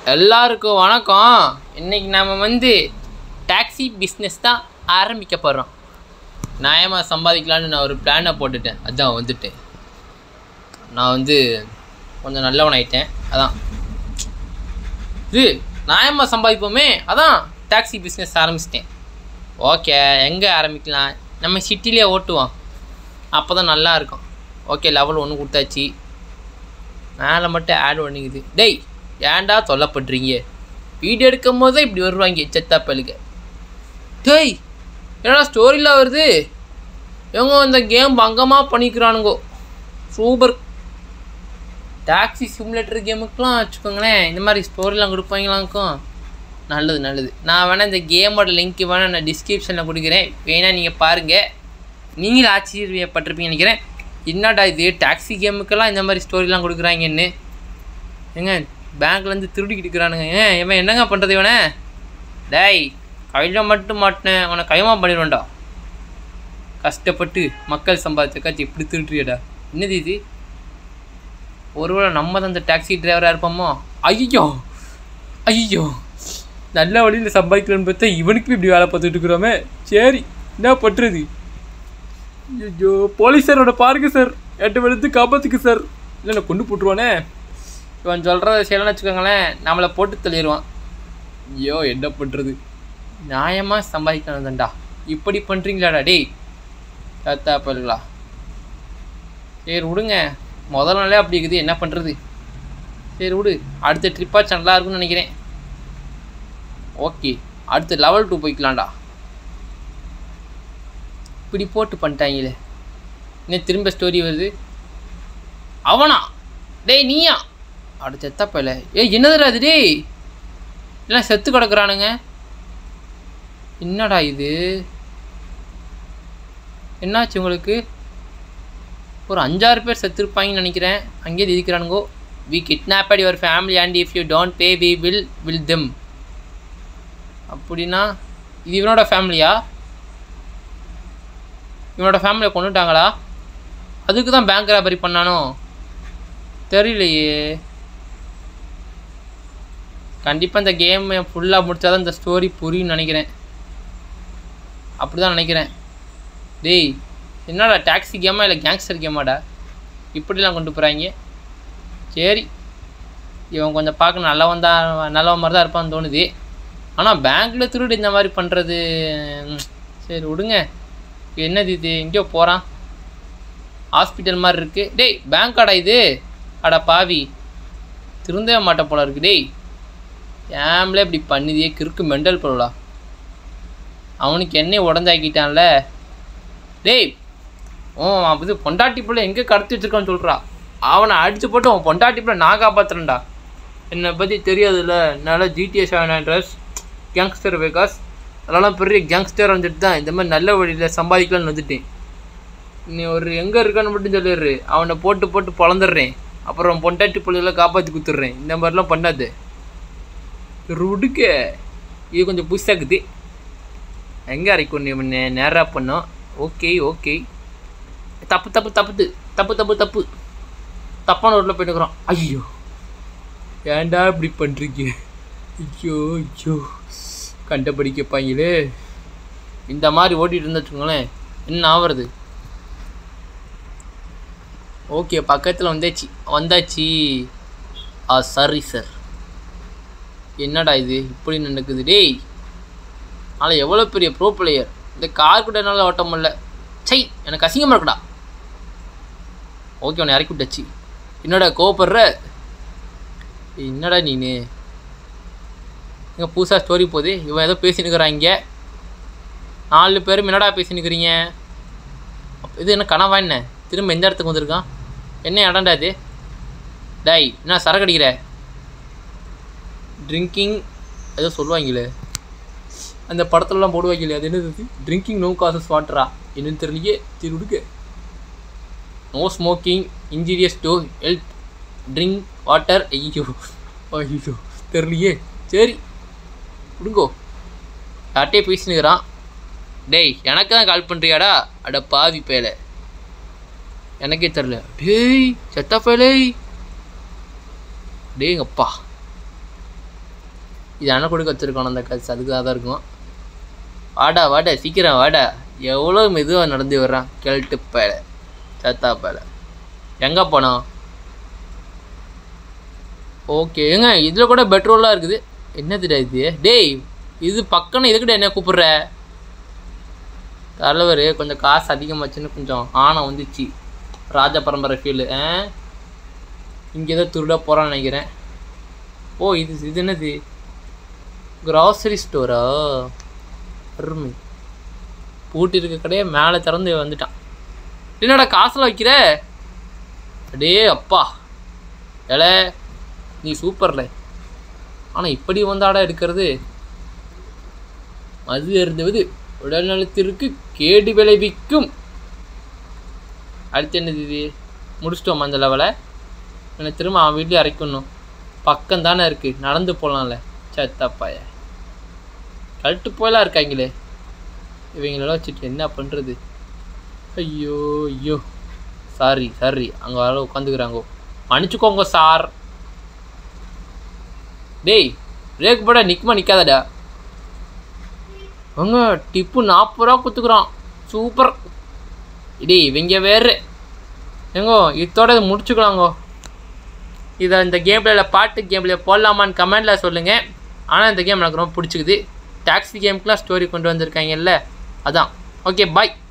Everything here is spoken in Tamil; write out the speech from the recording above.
எல்லாருக்கும் வணக்கம் இன்னைக்கு நாம் வந்து டாக்ஸி பிஸ்னஸ் தான் ஆரம்பிக்க போகிறோம் நியாயமாக சம்பாதிக்கலான்னு நான் ஒரு பிளானை போட்டுட்டேன் அதான் வந்துட்டேன் நான் வந்து கொஞ்சம் நல்லவனாயிட்டேன் அதான் இது நியாயமாக சம்பாதிப்போமே அதான் டாக்ஸி பிஸ்னஸ் ஆரம்பிச்சிட்டேன் ஓகே எங்கே ஆரம்பிக்கலாம் நம்ம சிட்டிலே ஓட்டுவோம் அப்போ தான் நல்லா இருக்கும் ஓகே லெவல் ஒன்று கொடுத்தாச்சு மேலே மட்டும் ஆட் பண்ணிக்குது டேய் ஏன்டா தொல்லப்படுறீங்க வீடியோ எடுக்கும் போது இப்படி வருவாங்க செத்தா பழுக டேய் என்னடா ஸ்டோரிலாம் வருது இவங்க இந்த கேம் பங்கமாக பண்ணிக்கிறானுங்கோ சூப்பர் டாக்ஸி சிமுலேட்டர் கேமுக்கெலாம் வச்சுக்கோங்களேன் இந்த மாதிரி ஸ்டோரிலாம் கொடுப்பாங்களாக்கும் நல்லது நல்லது நான் வேணால் இந்த கேமோட லிங்க் வேணால் நான் டிஸ்கிரிப்ஷனில் கொடுக்குறேன் வேணால் நீங்கள் பாருங்கள் நீங்களும் ஆச்சரியப்பட்டிருப்பீங்கன்னு நினைக்கிறேன் என்னடா இது டாக்ஸி கேமுக்கெல்லாம் இந்த மாதிரி ஸ்டோரிலாம் கொடுக்குறாங்கன்னு ஏங்க பேங்க்லேருந்து திருடிக்கிட்டு இருக்கிறானுங்க ஏன் இவன் என்னங்க பண்ணுறது இவனை டேய் கையில் மட்டும் மாட்டினேன் அவனை கைமா பண்ணிடுவேன்டா கஷ்டப்பட்டு மக்கள் சம்பாதிச்சக்காச்சு இப்படி திருடுறியடா என்னது இது ஒருவேளை நம்ம தான் இந்த டாக்ஸி டிரைவராக இருப்போமோ ஐயோ ஐயோ நல்ல வழியில் சம்பாதிக்கலான்னு பார்த்தா இவனுக்கு இப்படி வேலை பார்த்துட்டு இருக்கிறோமே சரி என்ன பண்ணுறது ஐயோ போலீஸ் சாரோட பாருங்க சார் எட்டு வெளுத்து காப்பாத்துக்கு சார் இல்லை நான் கொண்டு போட்டுருவானே இவன் சொல்கிறத செய்யலன்னு வச்சுக்கோங்களேன் நம்மளை போட்டு தள்ளிடுவான் ஐயோ என்ன பண்ணுறது நியாயமாக சம்பாதிக்கணும் தான்டா இப்படி பண்ணுறீங்களாடா டேய் தாத்தா பல்களா சரி விடுங்க முதல் நாளே அப்படி இருக்குது என்ன பண்ணுறது சரி விடு அடுத்த ட்ரிப்பாச்சும் நல்லா இருக்கும்னு நினைக்கிறேன் ஓகே அடுத்து லெவல் டூ போய்க்கலாம்டா இப்படி போட்டு பண்ணிட்டாங்களே இன்னும் திரும்ப ஸ்டோரி வருது அவனா டேய் நீயா அட செத்தப்பல ஏய் என்னதுடா இது டேய் எல்லாம் செத்து கிடக்குறானுங்க என்னடா இது என்னாச்சு உங்களுக்கு ஒரு அஞ்சாறு பேர் செத்துருப்பாங்கன்னு நினைக்கிறேன் அங்கேயே இருக்கிறானுங்கோ we kidnapped your family and if you don't pay we will kill them அப்படின்னா இது இவனோட ஃபேமிலியா இவனோட ஃபேமிலியை கொண்டுட்டாங்களா அதுக்கு தான் பேங்க் ராபரி பண்ணானோ தெரியலையே கண்டிப்பாக இந்த கேம் ஃபுல்லாக முடித்தா தான் இந்த ஸ்டோரி புரியும்னு நினைக்கிறேன் அப்படி தான் நினைக்கிறேன் டேய் என்னடா டாக்ஸி கேமா இல்லை கேங்ஸ்டர் கேமாடா இப்படிலாம் கொண்டு போகிறாங்க சரி இவன் கொஞ்சம் பார்க்க நல்லவன் தான் நல்லவன் மாதிரி தான் இருப்பான்னு தோணுது ஆனால் பேங்க்கில் திருடு இந்த மாதிரி பண்ணுறது சரி விடுங்க என்னது இது எங்கேயோ போகிறான் ஹாஸ்பிட்டல் மாதிரி இருக்குது டேய் பேங்க் அடா இது அடா பாவி திருந்தவே மாட்டேன் போல இருக்கு டேய் ஏம்ல இப்படி பண்ணுதியே கிறுக்கு மெண்டல் போலடா அவனுக்கு என்னை உடஞ்சாக்கிட்டான்ல டேய் ஓ இது பொண்டாட்டி பிள்ளை எங்கே கடத்திட்டு இருக்கான்னு சொல்கிறா அவனை அடித்து போட்டு அவன் பொண்டாட்டி பிள்ளை நான் காப்பாற்றுறேன்டா என்னை பற்றி தெரியாதுல்ல என்னால் ஜிடிஎஸ் செவன் ட்ரெஸ் கேங்ஸ்டர் வேகாஸ் அதெல்லாம் பெரிய கேங்ஸ்டர் வந்துட்டு தான் இந்த மாதிரி நல்ல வழியில் சம்பாதிக்கலாம்னு வந்துட்டேன் நீ ஒரு எங்கே இருக்கான்னு மட்டும் சொல்லிடுறு அவனை போட்டு போட்டு பொழந்துடுறேன் அப்புறம் பொண்டாட்டி பிள்ளைகளை காப்பாற்றி கொடுத்துட்றேன் இந்த மாதிரிலாம் பண்ணாது ருடுக்க இது கொஞ்சம் புதுசாக்குது எங்கே அரைக்கும் நீ நேராக பண்ணோம் ஓகே ஓகே தப்பு தப்பு தப்பு தப்பு தப்பு தப்பு தப்பான ரோட்டில் போயிட்டுக்கிறோம் ஐயோ ஏன்டா இப்படி பண்ணுறீங்க ஐயோ ஐயோ கண்டபடி கேட்பாங்களே இந்த மாதிரி ஓட்டிகிட்டு இருந்தா வச்சுக்கோங்களேன் என்ன ஆவறது ஓகே பக்கத்தில் வந்தாச்சு வந்தாச்சு ஆ சரி சார் என்னடா இது இப்படி நடக்குது டேய் ஆனால் எவ்வளோ பெரிய ப்ரோ பிளேயர் இந்த கார் கூட என்னால் ஓட்ட முடியல சை எனக்கு அசிங்கமாக இருக்குடா ஓகே உன்னை இறக்கி விட்டாச்சு என்னடா கோவப்படுற என்னடா நீனு இங்கே புதுசாக ஸ்டோரி போகுது இவன் ஏதோ பேசினுக்கிறான் இங்கே நாலு பேரும் என்னடா பேசினுக்கிறீங்க இது என்ன கனவா என்ன திரும்ப எந்த இடத்துக்கு வந்திருக்கான் என்ன இடம்டா இது டேய் என்ன சரக்கு அடிக்கிற ட்ரிங்கிங் ஏதோ சொல்லுவாங்களே அந்த படத்துலலாம் போடுவாங்களே அது என்னது ட்ரிங்கிங் நோ காசஸ் வாட்டரா என்னன்னு தெரியலையே திருடுக்க no smoking injurious to health drink water ஐயோ ஐயோ தெரியலையே சரி விடுங்கோ யார்ட்டே பேசினுக்கிறான் டேய் எனக்கு தான் கால் பண்ணுறியாடா அட பாவி பேல எனக்கே தெரில டேய் செத்த பேலே டேங்கப்பா இது அண்ணன் கொடுக்க வச்சுருக்கோம் அந்த காசு அதுக்காக தான் இருக்கும் வாடா வாடா சீக்கிரம் வாடா எவ்வளோ மெதுவாக நடந்து வர்றான் கெல்ட்டு பேல சத்தா பேல எங்கே போனோம் ஓகே ஏங்க இதில் கூட பெட்ரோலாக இருக்குது என்னதுடா இது டேய் இது பக்கம் இதுக்கிட்ட என்ன கூப்பிடுற தலைவர் கொஞ்சம் காசு அதிகமாச்சுன்னு கொஞ்சம் ஆணம் வந்துச்சு ராஜ பரம்பரை ஃபீலு ஆ இங்கே ஏதோ திருட போகிறான்னு நினைக்கிறேன் ஓ இது இது என்னது கிராசரி ஸ்டோரா அருமை பூட்டி இருக்க கடையை மேலே திறந்து வந்துட்டான் என்னடா காசுலாம் வைக்கிற அடே அப்பா ஏலே நீ சூப்பர்ல ஆனால் இப்படி வந்தாடா எடுக்கிறது மது அருந்துவது உடல் நலத்திற்கு கேடு விளைவிக்கும் அடுத்து என்னது இது முடிச்சிட்டோம் அந்த லெவலை என்னை திரும்ப அவன் வீட்லேயே அரைக்கணும் பக்கம் தானே இருக்குது நடந்து போகலாம்ல சத்தப்பாய கழட்டு போயெல்லாம் இருக்காங்களே இவங்களெல்லாம் வச்சுட்டு என்ன பண்ணுறது ஐயோ ஐயோ சாரி சாரி அங்கே வர உட்காந்துக்கிறாங்கோ மன்னிச்சுக்கோங்க சார் டேய் பிரேக் போட நிற்குமா நிற்காதடா அவங்க டிப்பு நாற்பது ரூபா கொடுத்துக்குறான் சூப்பர் டேய் இவங்க வேறு எங்கோ இதோட இதை முடிச்சுக்கலாங்கோ இதை இந்த கேமில் பாட்டு கேமில் போடலாமான்னு கமெண்டில் சொல்லுங்கள் ஆனால் இந்த கேம் எனக்கு ரொம்ப பிடிச்சிக்குது டாக்ஸி கேமுக்குலாம் ஸ்டோரி கொண்டு வந்திருக்காங்கல்ல அதான் ஓகே பாய்